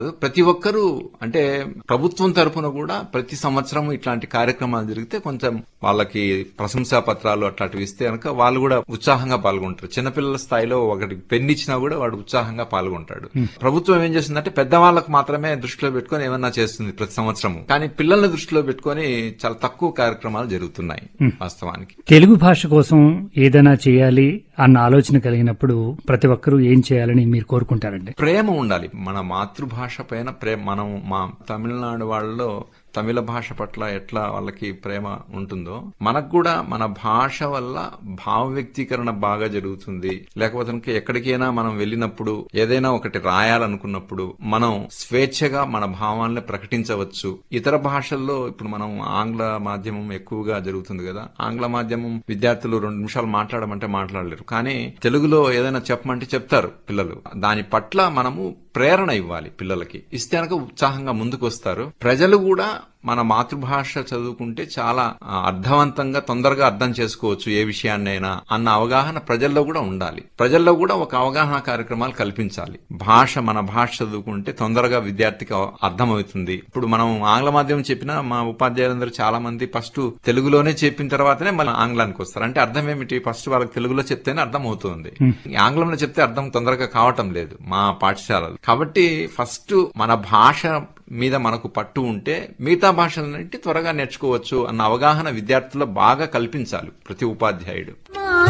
ప్రతి ఒక్కరూ అంటే ప్రభుత్వం తరపున కూడా ప్రతి సంవత్సరం ఇట్లాంటి కార్యక్రమాలు జరిగితే కొంచెం వాళ్ళకి ప్రశంసా పత్రాలు అట్లాంటివి ఇస్తే కనుక వాళ్ళు కూడా ఉత్సాహంగా పాల్గొంటారు చిన్నపిల్లల స్థాయిలో ఒకటి పెన్ను ఇచ్చినా కూడా వాడు ఉత్సాహంగా పాల్గొంటాడు ప్రభుత్వం ఏం చేస్తుందంటే పెద్దవాళ్ళకు మాత్రమే దృష్టిలో పెట్టుకొని ఏమన్నా చేస్తుంది ప్రతి సంవత్సరం కానీ పిల్లల్ని దృష్టిలో పెట్టుకొని చాలా తక్కువ కార్యక్రమాలు జరుగుతున్నాయి వాస్తవానికి తెలుగు భాష కోసం ఏదైనా చేయాలి అన్న ఆలోచన కలిగినప్పుడు ప్రతి ఒక్కరూ ఏం చేయాలని మీరు కోరుకుంటారండి ప్రేమ ఉండాలి మన మాతృభాష పైన ప్రేమ మనం మా తమిళనాడు వాళ్ళలో తమిళ భాష పట్ల ఎట్లా వాళ్ళకి ప్రేమ ఉంటుందో మనకు కూడా మన భాష వల్ల భావ వ్యక్తీకరణ బాగా జరుగుతుంది లేకపోతే కనుక ఎక్కడికైనా మనం వెళ్ళినప్పుడు ఏదైనా ఒకటి రాయాలనుకున్నప్పుడు మనం స్వేచ్ఛగా మన భావాలను ప్రకటించవచ్చు ఇతర భాషల్లో ఇప్పుడు మనం ఆంగ్ల మాధ్యమం ఎక్కువగా జరుగుతుంది కదా ఆంగ్ల మాధ్యమం విద్యార్థులు రెండు నిమిషాలు మాట్లాడమంటే మాట్లాడలేరు కానీ తెలుగులో ఏదైనా చెప్పమంటే చెప్తారు పిల్లలు దాని పట్ల మనము ప్రేరణ ఇవ్వాలి పిల్లలకి ఇస్తే కనుక ఉత్సాహంగా ముందుకు వస్తారు ప్రజలు కూడా మన మాతృభాష చదువుకుంటే చాలా ఆ, అర్థవంతంగా తొందరగా అర్థం చేసుకోవచ్చు ఏ విషయాన్నైనా అన్న అవగాహన ప్రజల్లో కూడా ఉండాలి ప్రజల్లో కూడా ఒక అవగాహన కార్యక్రమాలు కల్పించాలి భాష మన భాష చదువుకుంటే తొందరగా విద్యార్థికి అవ- అర్థమవుతుంది ఇప్పుడు మనం ఆంగ్ల మాధ్యమం చెప్పినా మా ఉపాధ్యాయులందరూ చాలా మంది ఫస్ట్ తెలుగులోనే చెప్పిన తర్వాతనే మళ్ళీ ఆంగ్లానికి వస్తారు అంటే అర్థం ఏమిటి ఫస్ట్ వాళ్ళకి తెలుగులో చెప్తేనే అర్థం అవుతుంది ఈ ఆంగ్లంలో చెప్తే అర్థం తొందరగా కావటం లేదు మా పాఠశాలలు కాబట్టి ఫస్ట్ మన భాష మీద మనకు పట్టు ఉంటే మిగతా భాషలన్నింటి త్వరగా నేర్చుకోవచ్చు అన్న అవగాహన విద్యార్థుల్లో బాగా కల్పించాలి ప్రతి ఉపాధ్యాయుడు మా